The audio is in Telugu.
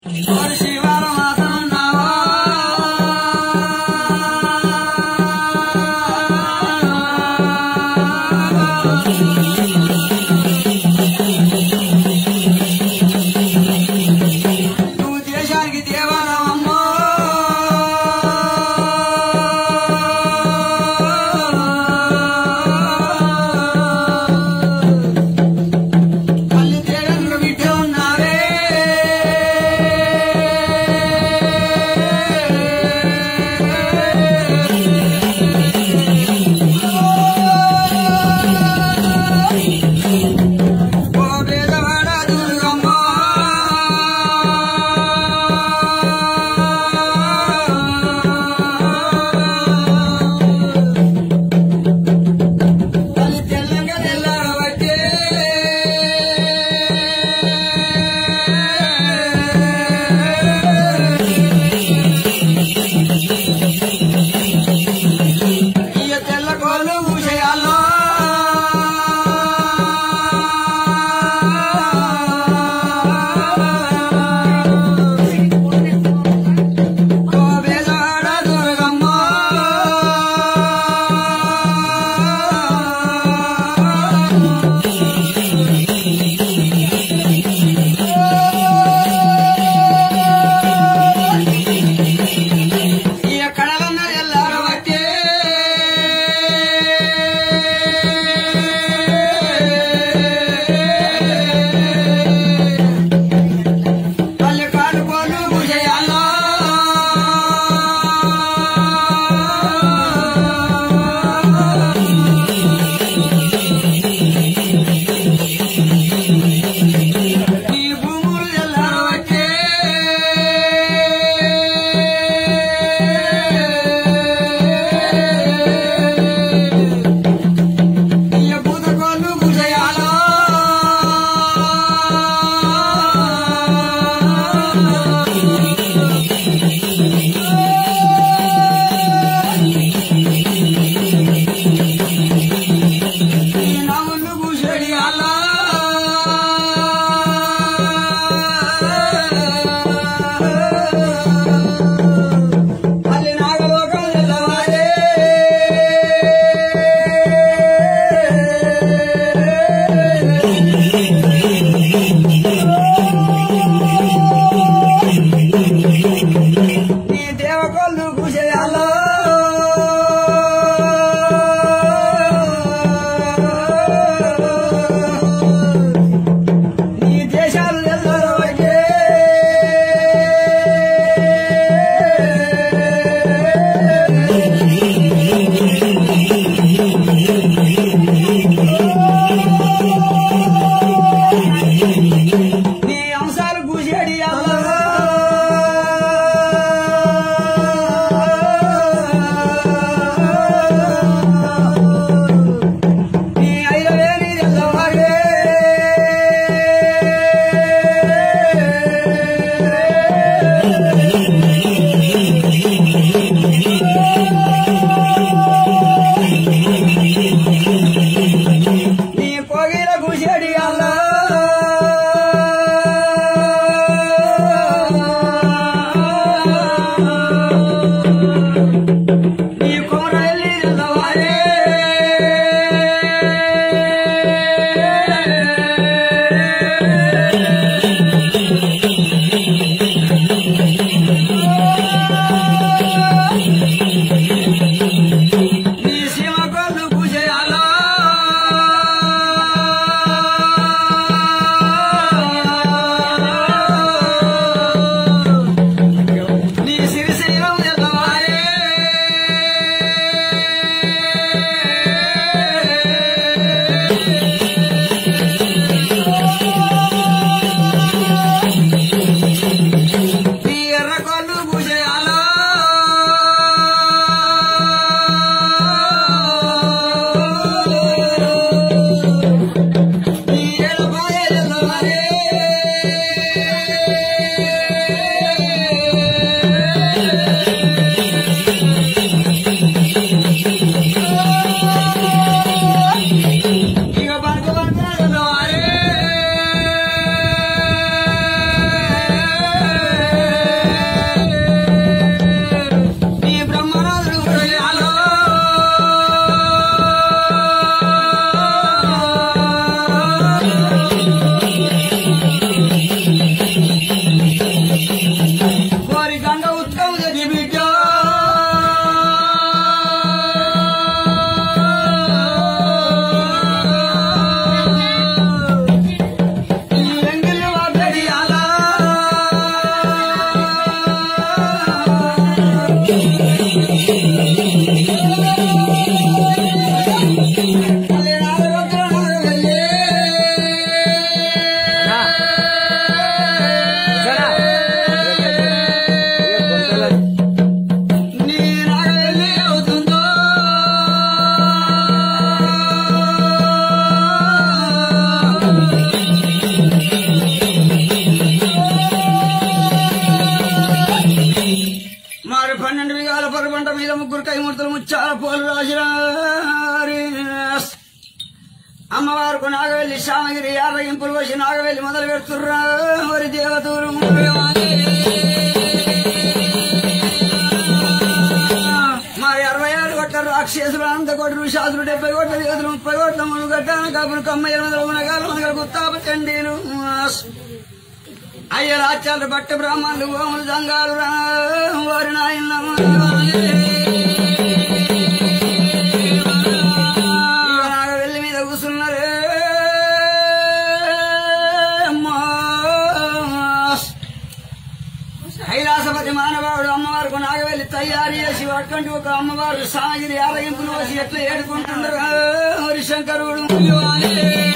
నువ్వు దేశానికి దేవాలమ్మో తల్లి తేడంలో బిడ్డ ఉన్నావే ఓ పేదవాడ దుర్గమ్మ తల్లి తెల్లంగా తెల్లారబట్టే ఇయ్య తెల్ల కోలు ఊసేయాలో ఓ పేదవాడ దుర్గమ్మ ఈ కళలన్న ఎల్లారు వచ్చే పల్లె కాలు పోలు భుజయాలో ఈ భూములు ఎల్లారు వచ్చే ఇయ్య పూత కోలు భుజయాలో ఈ నవ్వులు భూషడియాలో అల్లి నాగలోకం తెల్లవారే నీ దేవకొల్లు భూషయాలో నీ దేశాలు ఎల్లరూ వచ్చే నీ అంశాలు భూషడి నీ ఐరవేణి తెల్లవారే నీ పొగిల భూషడి అల్లా ముప్పై మూర్తులు ముచ్చాల పోలు రాజురారి అమ్మవారికి నాగవెల్లి శ్యామగిరి యారగింపులు వచ్చి నాగవెల్లి మొదలు పెడుతుర్రా మరి దేవతూరు మరి అరవై ఆరు కోట్ల రాక్షసులు అంత కోట్లు శాసులు డెబ్బై కోట్ల దేవతలు ముప్పై కోట్ల మును గట్టాన కబులు కమ్మయ్య వందల మునగాలు మనగల గుత్తాప చండీలు అయ్య రాజ్యాలు బట్ట బ్రాహ్మణులు గోములు సంఘాలు రా వారి నాయన వెళ్ళి మీద కూర్చున్నారే అమ్మా. కైలాసపతి మానవాడు అమ్మవారికి నాగవెల్లి తయారు చేసి అటువంటి ఒక అమ్మవారు సాగిరి ఆరగింపులు వచ్చి ఎట్లా ఏడుకుంటున్నారు హరిశంకరుడు